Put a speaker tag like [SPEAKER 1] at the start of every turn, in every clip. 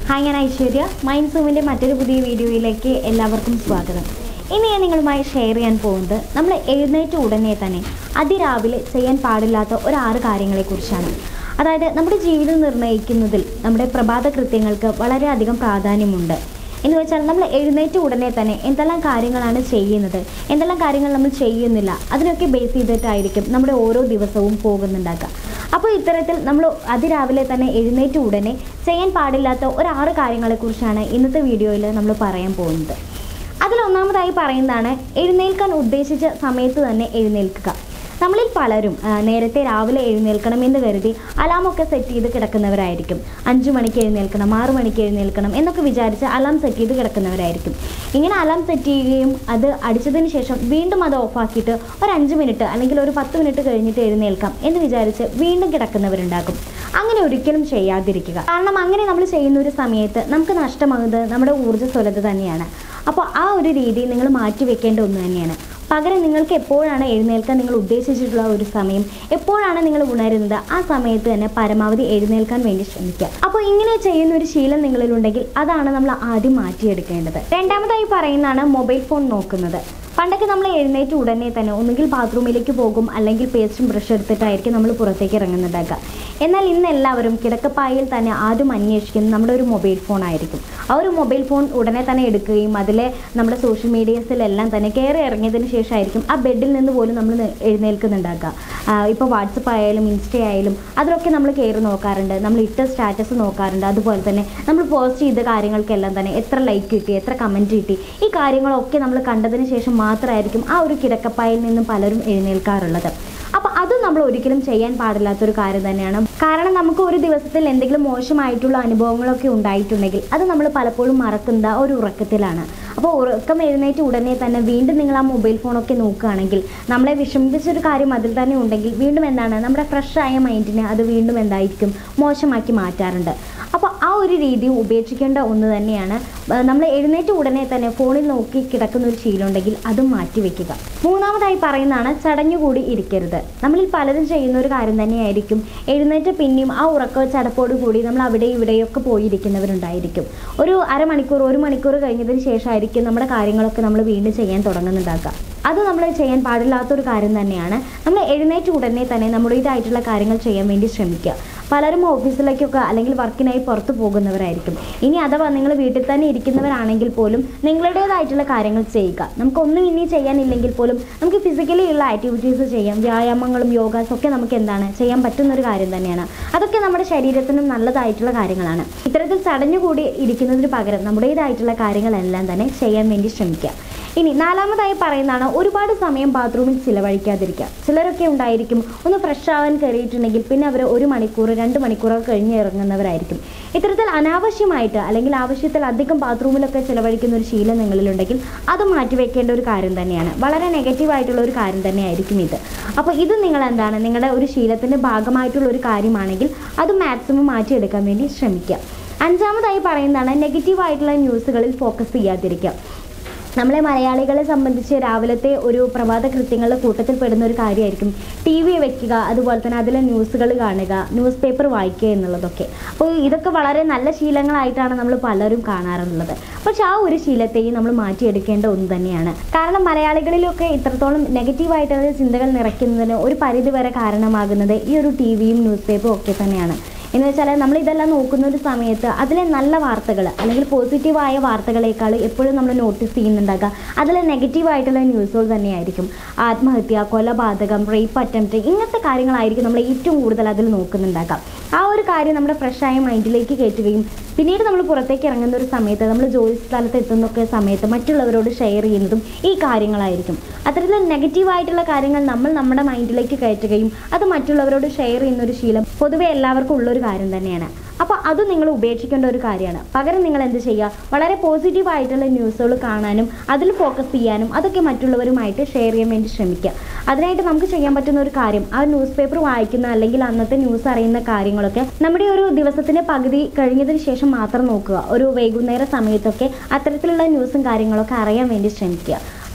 [SPEAKER 1] hi ഞാൻ Aishwarya mind സൂമിൻ്റെ മറ്റൊരു പുതിയ വീഡിയോയിലേക്ക് എല്ലാവർക്കും സ്വാഗതം ഇന്ന് ഞാൻ നിങ്ങളുമായി ഷെയർ ചെയ്യാൻ പോകുന്നത് നമ്മൾ എഴുന്നേറ്റ ഉടനെ തന്നെ അതിരാവിലെ ചെയ്യാൻ പാടില്ലാത്ത ഒരു ആറ് കാര്യങ്ങളെക്കുറിച്ചാണ് അതായത് നമ്മുടെ ജീവിതം നിർണ്ണയിക്കുന്നതിൽ നമ്മുടെ പ്രഭാത കൃത്യങ്ങൾക്ക് വളരെയധികം പ്രാധാന്യമുണ്ട് എന്ന് വെച്ചാൽ നമ്മൾ എഴുന്നേറ്റ ഉടനെ തന്നെ എന്തെല്ലാം കാര്യങ്ങളാണ് ചെയ്യുന്നത് എന്തെല്ലാം കാര്യങ്ങൾ നമ്മൾ ചെയ്യുന്നില്ല അതിനൊക്കെ ബേസ് ചെയ്തിട്ടായിരിക്കും നമ്മുടെ ഓരോ ദിവസവും പോകുന്നുണ്ടാക്കുക അപ്പോൾ ഇത്തരത്തിൽ നമ്മൾ അതിരാവിലെ തന്നെ എഴുന്നേറ്റ ഉടനെ ചെയ്യാൻ പാടില്ലാത്ത ഒരു ആറ് കാര്യങ്ങളെക്കുറിച്ചാണ് ഇന്നത്തെ വീഡിയോയിൽ നമ്മൾ പറയാൻ പോകുന്നത് അതിലൊന്നാമതായി പറയുന്നതാണ് എഴുന്നേൽക്കാൻ ഉദ്ദേശിച്ച സമയത്ത് തന്നെ എഴുന്നേൽക്കുക നമ്മളിൽ പലരും ആ, നേരത്തെ രാവിലെ എഴുന്നേൽക്കണമെന്ന് കരുതി അലാമൊക്കെ സെറ്റ് ചെയ്ത് കിടക്കുന്നവരായിരിക്കും അഞ്ച് മണിക്ക് എഴുന്നേൽക്കണം ആറ് മണിക്ക് എഴുന്നേൽക്കണം എന്നൊക്കെ വിചാരിച്ച് അലാം സെറ്റ് ചെയ്ത് കിടക്കുന്നവരായിരിക്കും ഇങ്ങനെ അലാം സെറ്റ് ചെയ്യുകയും അത് അടിച്ചതിന് ശേഷം വീണ്ടും അത് ഓഫാക്കിയിട്ട് ഒരു അഞ്ച് മിനിറ്റ് അല്ലെങ്കിൽ ഒരു പത്ത് മിനിറ്റ് കഴിഞ്ഞിട്ട് എഴുന്നേൽക്കാം എന്ന് വിചാരിച്ച് വീണ്ടും കിടക്കുന്നവരുണ്ടാകും അങ്ങനെ ഒരിക്കലും ചെയ്യാതിരിക്കുക കാരണം അങ്ങനെ നമ്മൾ ചെയ്യുന്ന ഒരു സമയത്ത് നമുക്ക് നഷ്ടമാകുന്നത് നമ്മുടെ ഊർജ്ജസ്വലത തന്നെയാണ് അപ്പോൾ ആ ഒരു രീതി നിങ്ങൾ മാറ്റി വെക്കേണ്ട ഒന്ന് തന്നെയാണ് പകരം നിങ്ങൾക്ക് എപ്പോഴാണ് എഴുന്നേൽക്കാൻ നിങ്ങൾ ഉദ്ദേശിച്ചിട്ടുള്ള ഒരു സമയം എപ്പോഴാണ് നിങ്ങൾ ഉണരുന്നത് ആ സമയത്ത് തന്നെ പരമാവധി എഴുന്നേൽക്കാൻ വേണ്ടി ശ്രമിക്കുക അപ്പോൾ ഇങ്ങനെ ചെയ്യുന്ന ഒരു ശീലം നിങ്ങളിലുണ്ടെങ്കിൽ അതാണ് നമ്മൾ ആദ്യം മാറ്റിയെടുക്കേണ്ടത് രണ്ടാമതായി പറയുന്നതാണ് മൊബൈൽ ഫോൺ നോക്കുന്നത് പണ്ടൊക്കെ നമ്മൾ എഴുന്നേറ്റ് ഉടനെ തന്നെ ഒന്നുകിൽ ബാത്റൂമിലേക്ക് പോകും അല്ലെങ്കിൽ പേസ്റ്റും ബ്രഷ് എടുത്തിട്ടായിരിക്കും നമ്മൾ പുറത്തേക്ക് ഇറങ്ങുന്നുണ്ടാക്കുക എന്നാൽ ഇന്ന് എല്ലാവരും കിടക്കപ്പായിൽ തന്നെ ആദ്യം അന്വേഷിക്കുന്നത് നമ്മുടെ ഒരു മൊബൈൽ ഫോൺ ആയിരിക്കും ആ ഒരു മൊബൈൽ ഫോൺ ഉടനെ തന്നെ എടുക്കുകയും അതിലെ നമ്മുടെ സോഷ്യൽ മീഡിയസിലെല്ലാം തന്നെ കയറി ഇറങ്ങിയതിന് ശേഷമായിരിക്കും ആ ബെഡിൽ നിന്ന് പോലും നമ്മൾ നി- എഴുന്നേൽക്കുന്നുണ്ടാക്കുക ഇപ്പോൾ വാട്സപ്പ് ആയാലും ഇൻസ്റ്റ ആയാലും അതിലൊക്കെ നമ്മൾ കയറി നോക്കാറുണ്ട് നമ്മൾ ഇട്ട സ്റ്റാറ്റസ് നോക്കാറുണ്ട് അതുപോലെ തന്നെ നമ്മൾ പോസ്റ്റ് ചെയ്ത കാര്യങ്ങൾക്കെല്ലാം തന്നെ എത്ര ലൈക്ക് കിട്ടി എത്ര കമൻറ്റ് കിട്ടി ഈ കാര്യങ്ങളൊക്കെ നമ്മൾ കണ്ടതിന് ശേഷം മാത്രമായിരിക്കും ആ ഒരു കിടക്കപ്പായിൽ നിന്നും പലരും എഴുന്നേൽക്കാറുള്ളത് അപ്പോൾ അത് നമ്മൾ ഒരിക്കലും ചെയ്യാൻ പാടില്ലാത്തൊരു കാര്യം തന്നെയാണ് കാരണം നമുക്ക് ഒരു ദിവസത്തിൽ എന്തെങ്കിലും മോശമായിട്ടുള്ള അനുഭവങ്ങളൊക്കെ ഉണ്ടായിട്ടുണ്ടെങ്കിൽ അത് നമ്മൾ പലപ്പോഴും മറക്കുന്ന ഒരു ഉറക്കത്തിലാണ് അപ്പോൾ ഉറക്കം എഴുന്നേറ്റ് ഉടനെ തന്നെ വീണ്ടും നിങ്ങൾ ആ മൊബൈൽ ഫോണൊക്കെ നോക്കുകയാണെങ്കിൽ നമ്മളെ വിഷമിപ്പിച്ചൊരു കാര്യം അതിൽ തന്നെ ഉണ്ടെങ്കിൽ വീണ്ടും എന്താണ് നമ്മുടെ ഫ്രഷ് ആയ മൈൻഡിനെ അത് വീണ്ടും എന്തായിരിക്കും മോശമാക്കി മാറ്റാറുണ്ട് അപ്പോൾ ആ ഒരു രീതി ഉപേക്ഷിക്കേണ്ട ഒന്ന് തന്നെയാണ് നമ്മൾ എഴുന്നേറ്റ് ഉടനെ തന്നെ ഫോണിൽ നോക്കി കിടക്കുന്ന ഒരു ശീലം ഉണ്ടെങ്കിൽ അതും മാറ്റി വെക്കുക മൂന്നാമതായി പറയുന്നതാണ് ചടഞ്ഞുകൂടി ഇരിക്കരുത് നമ്മളിൽ പലരും ചെയ്യുന്ന ഒരു കാര്യം തന്നെയായിരിക്കും എഴുന്നേറ്റ് പിന്നെയും ആ ഉറക്ക ചടപ്പോട് കൂടി നമ്മൾ അവിടെ ഇവിടെയൊക്കെ പോയിരിക്കുന്നവരുണ്ടായിരിക്കും ഒരു അരമണിക്കൂർ ഒരു മണിക്കൂർ കഴിഞ്ഞതിന് ശേഷമായിരിക്കും നമ്മുടെ കാര്യങ്ങളൊക്കെ നമ്മൾ വീണ്ടും ചെയ്യാൻ തുടങ്ങുന്നുണ്ടാക്കുക അത് നമ്മൾ ചെയ്യാൻ പാടില്ലാത്തൊരു കാര്യം തന്നെയാണ് നമ്മൾ എഴുന്നേറ്റ് ഉടനെ തന്നെ നമ്മുടേതായിട്ടുള്ള കാര്യങ്ങൾ ചെയ്യാൻ വേണ്ടി ശ്രമിക്കുക പലരും ഓഫീസിലേക്കൊക്കെ അല്ലെങ്കിൽ വർക്കിനായി പുറത്ത് പോകുന്നവരായിരിക്കും ഇനി അഥവാ നിങ്ങൾ വീട്ടിൽ തന്നെ ഇരിക്കുന്നവരാണെങ്കിൽ പോലും നിങ്ങളുടേതായിട്ടുള്ള കാര്യങ്ങൾ ചെയ്യുക നമുക്കൊന്നും ഇനി ചെയ്യാനില്ലെങ്കിൽ പോലും നമുക്ക് ഫിസിക്കലി ഉള്ള ആക്ടിവിറ്റീസ് ചെയ്യാം വ്യായാമങ്ങളും യോഗാസ് ഒക്കെ നമുക്ക് എന്താണ് ചെയ്യാൻ പറ്റുന്ന ഒരു കാര്യം തന്നെയാണ് അതൊക്കെ നമ്മുടെ ശരീരത്തിനും നല്ലതായിട്ടുള്ള കാര്യങ്ങളാണ് ഇത്തരത്തിൽ ചടഞ്ഞുകൂടി ഇരിക്കുന്നതിന് പകരം നമ്മുടേതായിട്ടുള്ള കാര്യങ്ങളെല്ലാം തന്നെ ചെയ്യാൻ വേണ്ടി ശ്രമിക്കുക ഇനി നാലാമതായി പറയുന്നതാണ് ഒരുപാട് സമയം ബാത്റൂമിൽ ചിലവഴിക്കാതിരിക്കുക ചിലരൊക്കെ ഉണ്ടായിരിക്കും ഒന്ന് ഫ്രഷ് ആവാൻ കയറിയിട്ടുണ്ടെങ്കിൽ പിന്നെ അവർ ഒരു മണിക്കൂർ രണ്ട് മണിക്കൂറൊക്കെ കഴിഞ്ഞ് ഇറങ്ങുന്നവരായിരിക്കും ഇത്തരത്തിൽ അനാവശ്യമായിട്ട് അല്ലെങ്കിൽ ആവശ്യത്തിൽ അധികം ബാത്റൂമിലൊക്കെ ചിലവഴിക്കുന്ന ഒരു ശീലം നിങ്ങളിലുണ്ടെങ്കിൽ അത് മാറ്റിവെക്കേണ്ട ഒരു കാര്യം തന്നെയാണ് വളരെ നെഗറ്റീവായിട്ടുള്ള ഒരു കാര്യം തന്നെയായിരിക്കും ഇത് അപ്പോൾ ഇത് നിങ്ങൾ എന്താണ് നിങ്ങളുടെ ഒരു ശീലത്തിൻ്റെ ഭാഗമായിട്ടുള്ള ഒരു കാര്യമാണെങ്കിൽ അത് മാക്സിമം മാറ്റിയെടുക്കാൻ വേണ്ടി ശ്രമിക്കുക അഞ്ചാമതായി പറയുന്നതാണ് നെഗറ്റീവായിട്ടുള്ള ന്യൂസുകളിൽ ഫോക്കസ് ചെയ്യാതിരിക്കുക നമ്മളെ മലയാളികളെ സംബന്ധിച്ച് രാവിലത്തെ ഒരു പ്രഭാത കൃത്യങ്ങളുടെ കൂട്ടത്തിൽ പെടുന്ന ഒരു കാര്യമായിരിക്കും ടി വി വെക്കുക അതുപോലെ തന്നെ അതിലെ ന്യൂസുകൾ കാണുക ന്യൂസ് പേപ്പർ വായിക്കുക എന്നുള്ളതൊക്കെ അപ്പോൾ ഇതൊക്കെ വളരെ നല്ല ശീലങ്ങളായിട്ടാണ് നമ്മൾ പലരും കാണാറുള്ളത് പക്ഷെ ആ ഒരു ശീലത്തെയും നമ്മൾ മാറ്റിയെടുക്കേണ്ട ഒന്ന് തന്നെയാണ് കാരണം മലയാളികളിലൊക്കെ ഇത്രത്തോളം നെഗറ്റീവായിട്ടുള്ള ചിന്തകൾ നിറയ്ക്കുന്നതിന് ഒരു പരിധിവരെ കാരണമാകുന്നത് ഈ ഒരു ടി വിയും ന്യൂസ് പേപ്പറും ഒക്കെ തന്നെയാണ് എന്ന് വെച്ചാൽ നമ്മൾ ഇതെല്ലാം നോക്കുന്ന ഒരു സമയത്ത് അതിലെ നല്ല വാർത്തകൾ അല്ലെങ്കിൽ പോസിറ്റീവായ വാർത്തകളേക്കാൾ എപ്പോഴും നമ്മൾ നോട്ടീസ് ചെയ്യുന്നുണ്ടാകുക അതിലെ നെഗറ്റീവായിട്ടുള്ള ന്യൂസുകൾ തന്നെയായിരിക്കും ആത്മഹത്യ കൊലപാതകം റേപ്പ് അറ്റംപ്റ്റ് ഇങ്ങനത്തെ കാര്യങ്ങളായിരിക്കും നമ്മൾ ഏറ്റവും കൂടുതൽ അതിൽ നോക്കുന്നുണ്ടാകാം ആ ഒരു കാര്യം നമ്മുടെ ഫ്രഷായ മൈൻഡിലേക്ക് കയറ്റുകയും പിന്നീട് നമ്മൾ പുറത്തേക്ക് ഇറങ്ങുന്ന ഒരു സമയത്ത് നമ്മൾ ജോലി സ്ഥലത്ത് എത്തുന്നൊക്കെ സമയത്ത് മറ്റുള്ളവരോട് ഷെയർ ചെയ്യുന്നതും ഈ കാര്യങ്ങളായിരിക്കും അത്തരത്തിൽ നെഗറ്റീവായിട്ടുള്ള കാര്യങ്ങൾ നമ്മൾ നമ്മുടെ മൈൻഡിലേക്ക് കയറ്റുകയും അത് മറ്റുള്ളവരോട് ഷെയർ ചെയ്യുന്ന ഒരു ശീലം പൊതുവെ എല്ലാവർക്കും ഉള്ളൊരു കാര്യം തന്നെയാണ് അപ്പോൾ അത് നിങ്ങൾ ഉപേക്ഷിക്കേണ്ട ഒരു കാര്യമാണ് പകരം നിങ്ങൾ എന്ത് ചെയ്യുക വളരെ പോസിറ്റീവ് ആയിട്ടുള്ള ന്യൂസുകൾ കാണാനും അതിൽ ഫോക്കസ് ചെയ്യാനും അതൊക്കെ മറ്റുള്ളവരുമായിട്ട് ഷെയർ ചെയ്യാൻ വേണ്ടി ശ്രമിക്കുക അതിനായിട്ട് നമുക്ക് ചെയ്യാൻ പറ്റുന്ന ഒരു കാര്യം ആ ന്യൂസ് പേപ്പർ വായിക്കുന്ന അല്ലെങ്കിൽ അന്നത്തെ ന്യൂസ് അറിയുന്ന കാര്യങ്ങളൊക്കെ നമ്മുടെ ഒരു ദിവസത്തിന്റെ പകുതി കഴിഞ്ഞതിന് ശേഷം മാത്രം നോക്കുക ഒരു വൈകുന്നേര സമയത്തൊക്കെ അത്തരത്തിലുള്ള ന്യൂസും കാര്യങ്ങളൊക്കെ അറിയാൻ വേണ്ടി ശ്രമിക്കുക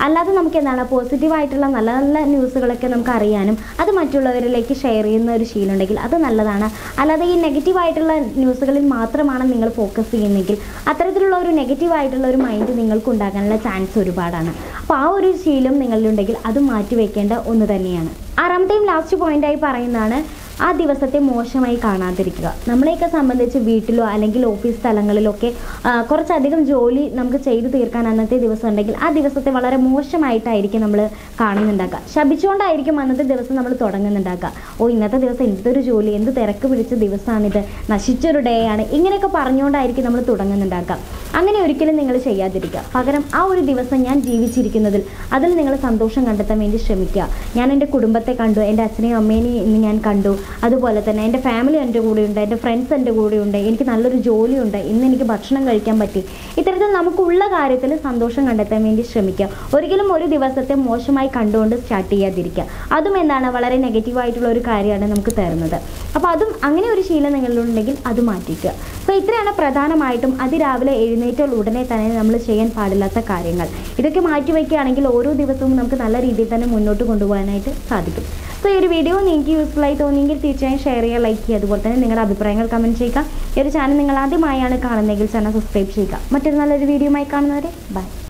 [SPEAKER 1] അല്ലാതെ നമുക്ക് എന്താണ് പോസിറ്റീവായിട്ടുള്ള നല്ല നല്ല ന്യൂസുകളൊക്കെ നമുക്ക് അറിയാനും അത് മറ്റുള്ളവരിലേക്ക് ഷെയർ ചെയ്യുന്ന ഒരു ശീലം ഉണ്ടെങ്കിൽ അത് നല്ലതാണ് അല്ലാതെ ഈ നെഗറ്റീവായിട്ടുള്ള ന്യൂസുകളിൽ മാത്രമാണ് നിങ്ങൾ ഫോക്കസ് ചെയ്യുന്നതെങ്കിൽ അത്തരത്തിലുള്ള ഒരു നെഗറ്റീവായിട്ടുള്ള ഒരു മൈൻഡ് നിങ്ങൾക്ക് ഉണ്ടാകാനുള്ള ചാൻസ് ഒരുപാടാണ് അപ്പോൾ ആ ഒരു ശീലം നിങ്ങളിലുണ്ടെങ്കിൽ അത് മാറ്റി വെക്കേണ്ട ഒന്ന് തന്നെയാണ് ആറാമത്തെയും ലാസ്റ്റ് പോയിന്റായി പറയുന്നതാണ് ആ ദിവസത്തെ മോശമായി കാണാതിരിക്കുക നമ്മളെയൊക്കെ സംബന്ധിച്ച് വീട്ടിലോ അല്ലെങ്കിൽ ഓഫീസ് സ്ഥലങ്ങളിലൊക്കെ ആ, കുറച്ചധികം ജോലി നമുക്ക് ചെയ്തു തീർക്കാൻ അന്നത്തെ ദിവസം ഉണ്ടെങ്കിൽ ആ ദിവസത്തെ വളരെ മോശമായിട്ടായിരിക്കും നമ്മൾ കാണുന്നുണ്ടാക്കുക ശപിച്ചുകൊണ്ടായിരിക്കും അന്നത്തെ ദിവസം നമ്മൾ തുടങ്ങുന്നുണ്ടാക്കുക ഓ ഇന്നത്തെ ദിവസം എന്തൊരു ജോലി എന്ത് തിരക്ക് പിടിച്ച ദിവസമാണിത് നശിച്ചൊരു ഡേ ആണ് ഇങ്ങനെയൊക്കെ പറഞ്ഞുകൊണ്ടായിരിക്കും നമ്മൾ തുടങ്ങുന്നുണ്ടാക്കുക അങ്ങനെ ഒരിക്കലും നിങ്ങൾ ചെയ്യാതിരിക്കുക പകരം ആ ഒരു ദിവസം ഞാൻ ജീവിച്ചിരിക്കുന്നതിൽ അതിൽ നിങ്ങൾ സന്തോഷം കണ്ടെത്താൻ വേണ്ടി ശ്രമിക്കുക ഞാൻ എൻ്റെ കുടുംബത്തെ കണ്ടു എൻ്റെ അച്ഛനെയും അമ്മേനെയും ഇന്ന് ഞാൻ കണ്ടു അതുപോലെ തന്നെ എൻ്റെ ഫാമിലി എൻ്റെ കൂടെയുണ്ട് എൻ്റെ ഫ്രണ്ട്സ് എൻ്റെ കൂടെയുണ്ട് എനിക്ക് നല്ലൊരു ജോലിയുണ്ട് ഇന്ന് എനിക്ക് ഭക്ഷണം കഴിക്കാൻ പറ്റി ഇത്തരത്തിൽ നമുക്കുള്ള കാര്യത്തിൽ സന്തോഷം കണ്ടെത്താൻ വേണ്ടി ശ്രമിക്കുക ഒരിക്കലും ഒരു ദിവസത്തെ മോശമായി കണ്ടുകൊണ്ട് സ്റ്റാർട്ട് ചെയ്യാതിരിക്കുക അതും എന്താണ് വളരെ നെഗറ്റീവായിട്ടുള്ള ഒരു കാര്യമാണ് നമുക്ക് തരുന്നത് അപ്പോൾ അതും അങ്ങനെ ഒരു ശീലം നിങ്ങളിലുണ്ടെങ്കിൽ അത് മാറ്റിക്കുക അപ്പോൾ ഇത്രയാണ് പ്രധാനമായിട്ടും അതിരാവിലെ എഴുന്നേറ്റാൽ ഉടനെ തന്നെ നമ്മൾ ചെയ്യാൻ പാടില്ലാത്ത കാര്യങ്ങൾ ഇതൊക്കെ മാറ്റി വയ്ക്കുകയാണെങ്കിൽ ഓരോ ദിവസവും നമുക്ക് നല്ല രീതിയിൽ തന്നെ മുന്നോട്ട് കൊണ്ടുപോകാനായിട്ട് സാധിക്കും സോ ഈ ഒരു വീഡിയോ നിങ്ങൾക്ക് യൂസ്ഫുൾ ആയി തോന്നിയെങ്കിൽ തീർച്ചയായും ഷെയർ ചെയ്യുക ലൈക്ക് ചെയ്യുക അതുപോലെ തന്നെ നിങ്ങളുടെ അഭിപ്രായങ്ങൾ കമൻറ്റ് ചെയ്യുക ഈ ഒരു ചാനൽ നിങ്ങൾ ആദ്യമായാണ് കാണുന്നതെങ്കിൽ ചാനൽ സബ്സ്ക്രൈബ് ചെയ്യുക മറ്റൊരു നല്ലൊരു വീഡിയോയുമായി കാണുന്നവരെ ബൈ